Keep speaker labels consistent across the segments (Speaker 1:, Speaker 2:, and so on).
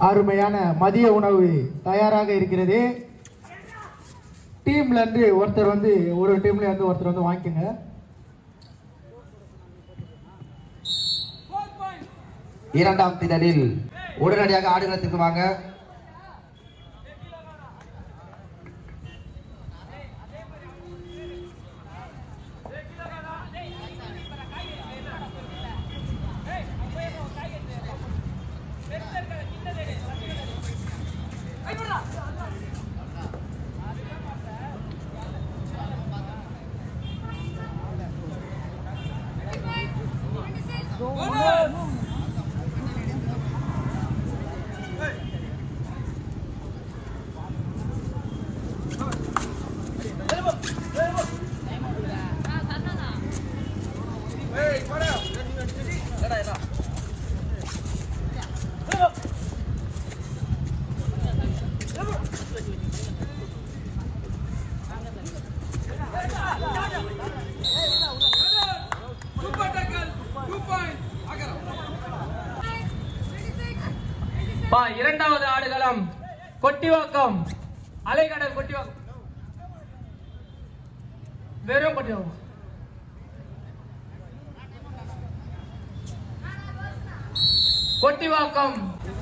Speaker 1: அருமையான மதிய உணவு தயாராக இருக்கிறது டீம்ல இருந்து ஒருத்தர் வந்து ஒரு டீம்ல இருந்து ஒருத்தர் வந்து வாங்கிக்கோங்க
Speaker 2: இரண்டாம் திடலில் உடனடியாக ஆடுகளத்துக்கு வாங்க
Speaker 3: பா இரண்டாவது ஆடுகளம் கொட்டிவாக்கம் அலைக்கடல் கொட்டிவாக்கம் வெறும் கொட்டிவாக்கம் கொட்டிவாக்கம்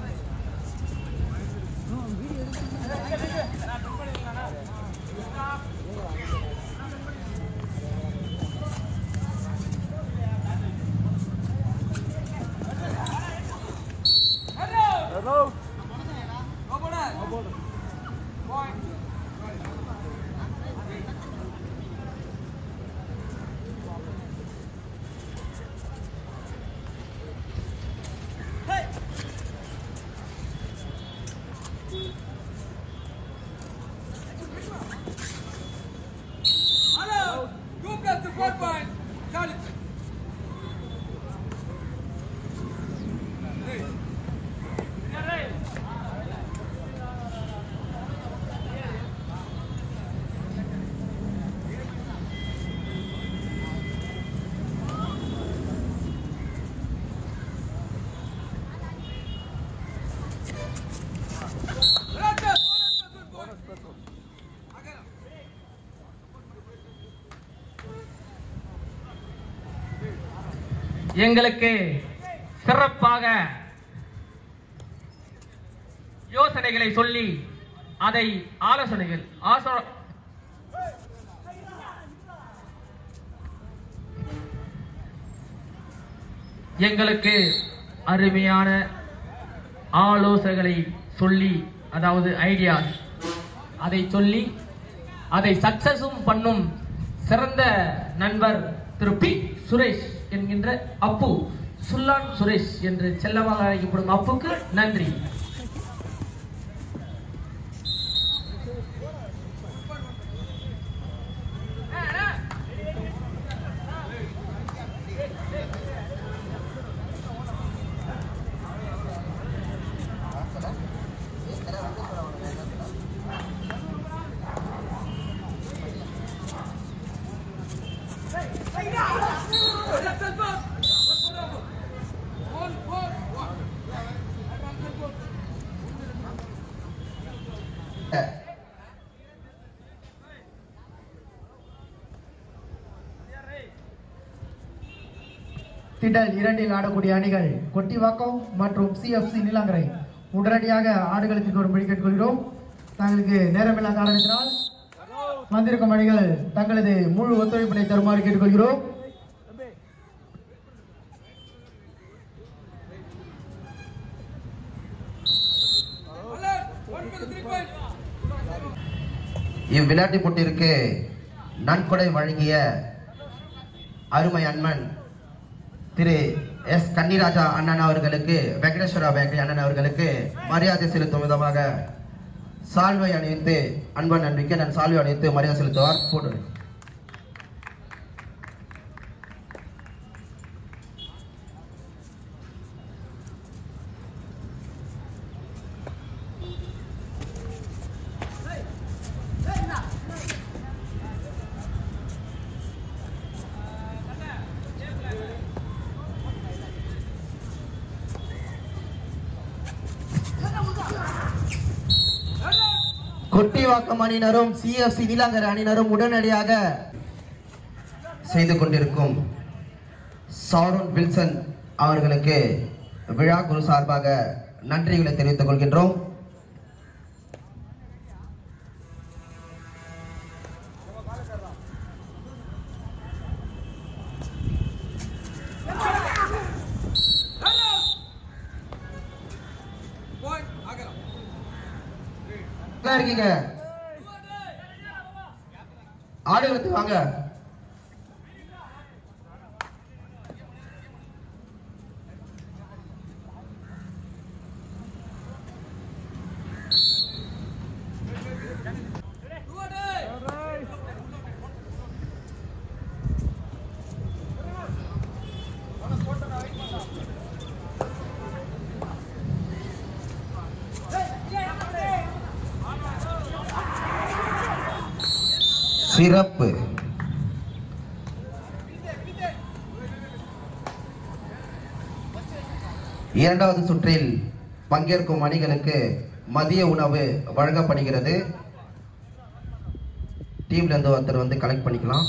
Speaker 3: எங்களுக்கு சிறப்பாக யோசனைகளை சொல்லி அதை ஆலோசனைகள் ஆசோ எங்களுக்கு அருமையான ஆலோசனைகளை சொல்லி அதாவது ஐடியாஸ் அதை சொல்லி அதை சக்சஸும் பண்ணும் சிறந்த நண்பர் திரு பி சுரேஷ் என்கின்ற அப்பு சுல்லான் சுரேஷ் என்று செல்லமாக அழைக்கப்படும் அப்புக்கு நன்றி
Speaker 1: திடல் இரண்டில் ஆடக்கூடிய அணிகள் கொட்டிவாக்கம் மற்றும் சிஎஃப்சி நீலாங்கரை உடனடியாக ஆடுகளுக்கு வரும்படி கேட்டுக்கொள்கிறோம் தங்களுக்கு நேரமில்லா காரணத்தினால் வந்திருக்கும் அணிகள் தங்களது முழு ஒத்துழைப்பினை தருமாறு கேட்டுக்கொள்கிறோம்
Speaker 2: இவ்விளையாட்டு போட்டிற்கு நன்கொடை வழங்கிய அருமை அண்ணன் திரு எஸ் கன்னிராஜா அண்ணன் அவர்களுக்கு வெங்கடேஸ்வரா பேக்கரி அண்ணன் அவர்களுக்கு மரியாதை செலுத்தும் விதமாக சால்வை அணிவித்து அன்பன் நன்றிக்கு நான் சால்வை அணிவித்து மரியாதை செலுத்துவார் போட்டு கொட்டிவாக்கம் அணியினரும் சிஎஃப்சி நீலாங்கரை அணியினரும் உடனடியாக செய்து கொண்டிருக்கும் சாரோன் வில்சன் அவர்களுக்கு விழா குழு சார்பாக நன்றிகளை தெரிவித்துக் கொள்கின்றோம் நல்லா இருக்கீங்க ஆடுகளுக்கு வாங்க சிறப்பு இரண்டாவது சுற்றில் பங்கேற்கும் அணிகளுக்கு மதிய உணவு வழங்கப்படுகிறது டீம்ல இருந்து ஒருத்தர் வந்து கலெக்ட் பண்ணிக்கலாம்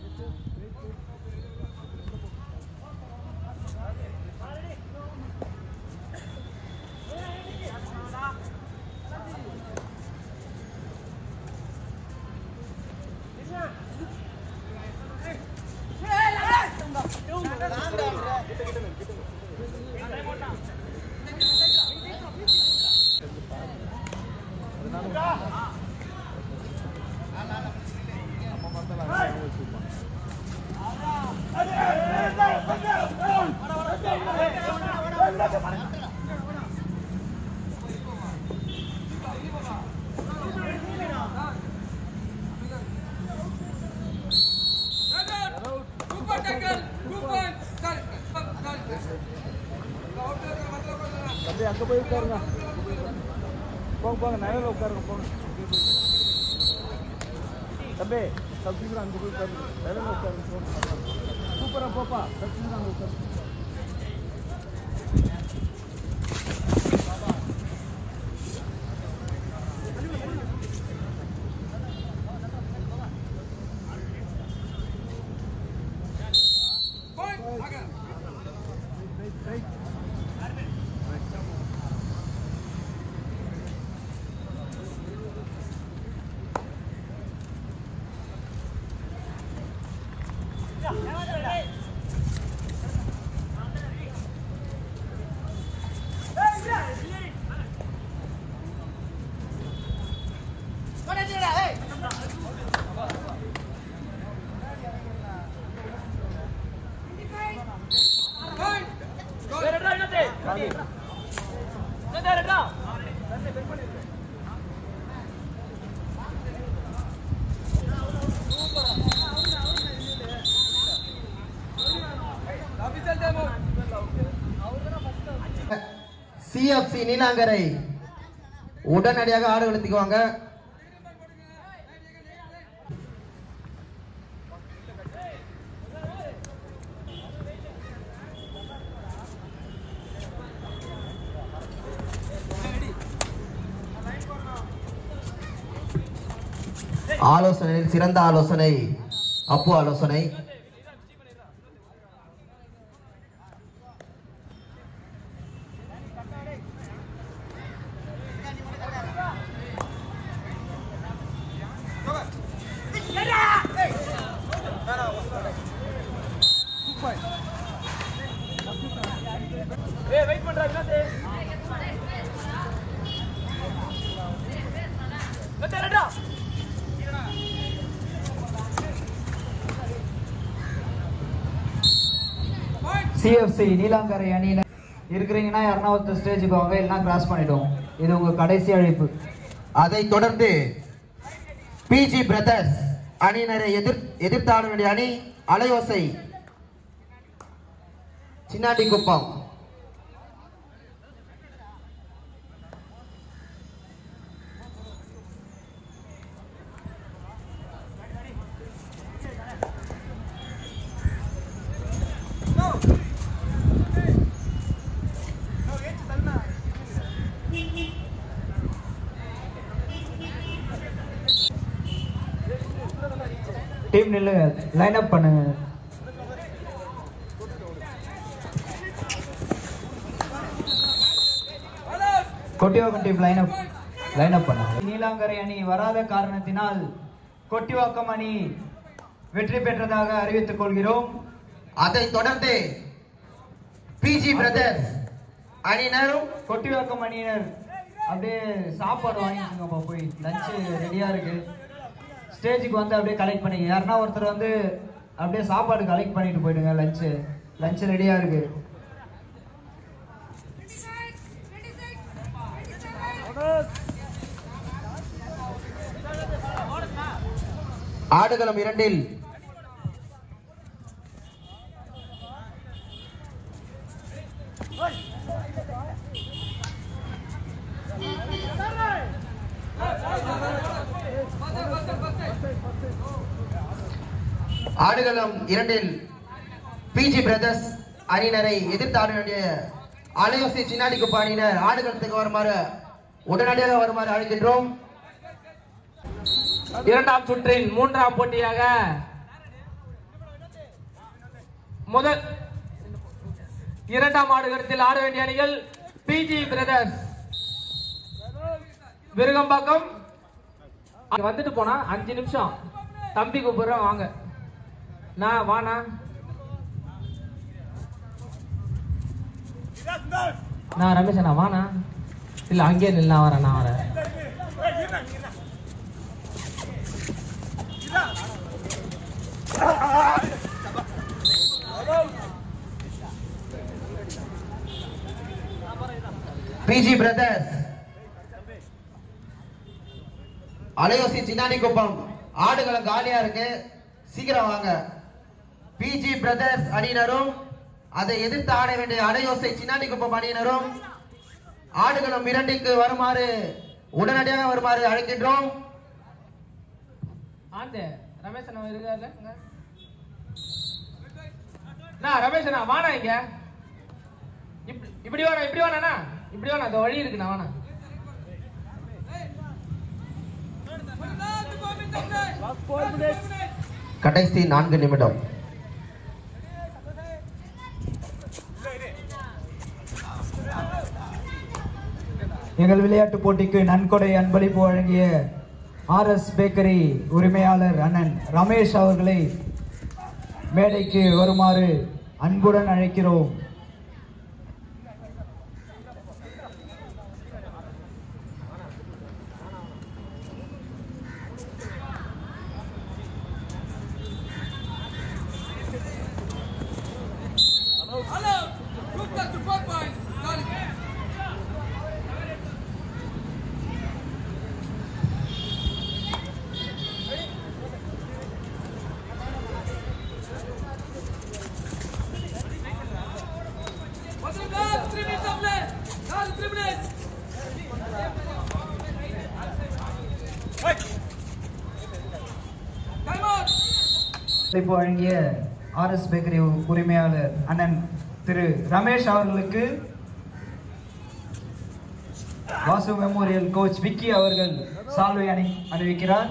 Speaker 4: தம்பி அங்க போய் உட்காருங்க போங்க போங்க நிழல உட்காருங்க போங்க தம்பி சப்ஜிக்கு அங்க போய் உட்காருங்க நிழல உட்காருங்க போங்க சூப்பரா போப்பா சப்ஜிக்கு அங்க உட்காருங்க
Speaker 2: சிஎஃப்சி நீலாங்கரை உடனடியாக ஆடுகளத்துக்கு வாங்க ஆலோசனையில் சிறந்த ஆலோசனை அப்பு ஆலோசனை
Speaker 4: ஏய் வெயிட் பண்றா என்னது வெட்டறடா
Speaker 5: சிஎஃப்சி நீலாங்கரை அணியில இருக்கிறீங்கன்னா யாருன்னா ஒருத்தர் ஸ்டேஜுக்கு வாங்க இல்லைன்னா கிராஸ் பண்ணிடுவோம் இது உங்க கடைசி அழைப்பு
Speaker 2: அதைத் தொடர்ந்து பிஜி பிரதர்ஸ் அணியினரை எதிர் எதிர்த்தாட வேண்டிய அணி அலையோசை சின்னாடி குப்பம்
Speaker 5: டீம் நில்லுங்க லைன் அப் பண்ணுங்க Kottivakkam team line up line up பண்ணுங்க நீலாங்கரை அணி வராத காரணத்தினால் கொட்டிவாக்கம் அணி வெற்றி பெற்றதாக அறிவித்துக் கொள்கிறோம்
Speaker 2: அதைத் தொடர்ந்து பிஜி பிரதர்ஸ் அணியினரும்
Speaker 5: கொட்டிவாக்கம் அணியினர் அப்படியே சாப்பாடு வாங்கிக்கோங்கப்பா போய் லஞ்சு ரெடியா இருக்கு ஸ்டேஜுக்கு வந்து அப்படியே கலெக்ட் பண்ணிங்க யாருன்னா ஒருத்தர் வந்து அப்படியே சாப்பாடு கலெக்ட் பண்ணிட்டு போயிடுங்க லஞ்சு லஞ்சு ரெடியா இருக்கு
Speaker 2: ஆடுகளம் இரண்டில் ஆடுகளம் இரண்டில் பிஜி பிரதர்ஸ் அணியினரை எதிர்த்து ஆட வேண்டிய அலையோசி சின்னாடி குப்ப அணியினர் ஆடுகளத்துக்கு வருமாறு உடனடியாக வருமாறு அழைக்கின்றோம்
Speaker 3: இரண்டாம் சுற்றின் மூன்றாம் போட்டியாக முதல் இரண்டாம் ஆடுகளத்தில் ஆட வேண்டிய அணிகள் பிஜி பிரதர்ஸ் விருகம்பாக்கம் அங்க வந்துட்டு போனா அஞ்சு நிமிஷம் தம்பி கூப்பிடுறேன் வாங்க நான் வாண்ணா நான் ரமேஷ் அண்ணா வாண்ணா இல்ல அங்கேயே நில்ல நான் வரேன் நான் வரேன்
Speaker 2: பிஜி பிரதர்ஸ் அலையோசி சின்னாடி குப்பம் ஆடுகளம் காலியா இருக்கு சீக்கிரம் வாங்க பிஜி பிரதர்ஸ் அணியினரும் அதை எதிர்த்து ஆட வேண்டிய அலையோசை சின்னாடி குப்பம் அணியினரும் ஆடுகளம் இரண்டுக்கு வருமாறு உடனடியாக வருமாறு அழைக்கின்றோம்
Speaker 3: ஆண்டு ரமேஷ் அண்ணா இருக்காருல்ல இங்க? நான் ரமேஷ் அண்ணா வாண்ணா இங்க இப்படி இப்படி வாண்ணா இப்படி வாண்ணா இப்படி வாண்ணா இந்த வழி இருக்கு நான் வாண்ணா
Speaker 2: கடைசி நான்கு நிமிடம்
Speaker 5: எங்கள் விளையாட்டு போட்டிக்கு நன்கொடை அன்பளிப்பு வழங்கிய ஆர் எஸ் பேக்கரி உரிமையாளர் அண்ணன் ரமேஷ் அவர்களை மேடைக்கு வருமாறு அன்புடன் அழைக்கிறோம் அன்பளிப்பு வழங்கிய ஆர் எஸ் பேக்கரி உரிமையாளர் அண்ணன் திரு ரமேஷ் அவர்களுக்கு வாசு மெமோரியல் கோச் விக்கி அவர்கள் சால்வை அணி அணிவிக்கிறார்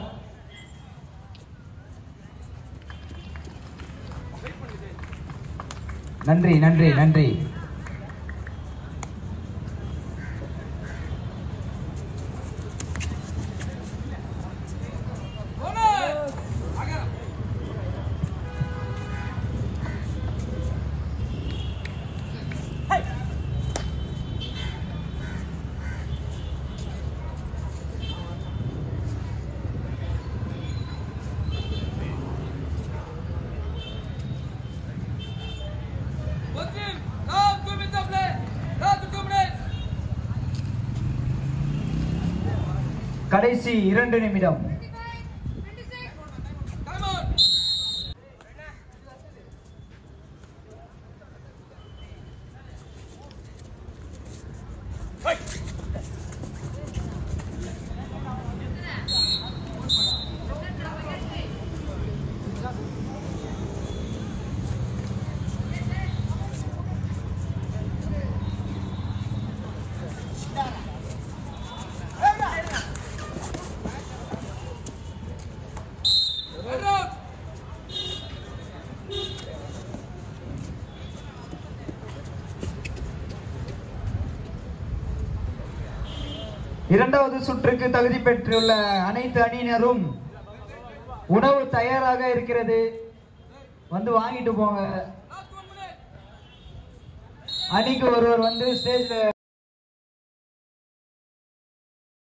Speaker 5: நன்றி நன்றி நன்றி கடைசி இரண்டு நிமிடம் இரண்டாவது சுற்றுக்கு தகுதி பெற்றுள்ள அனைத்து அணியினரும் உணவு தயாராக இருக்கிறது வந்து வாங்கிட்டு போங்க அணிக்கு ஒருவர் வந்து ஸ்டேஜ்ல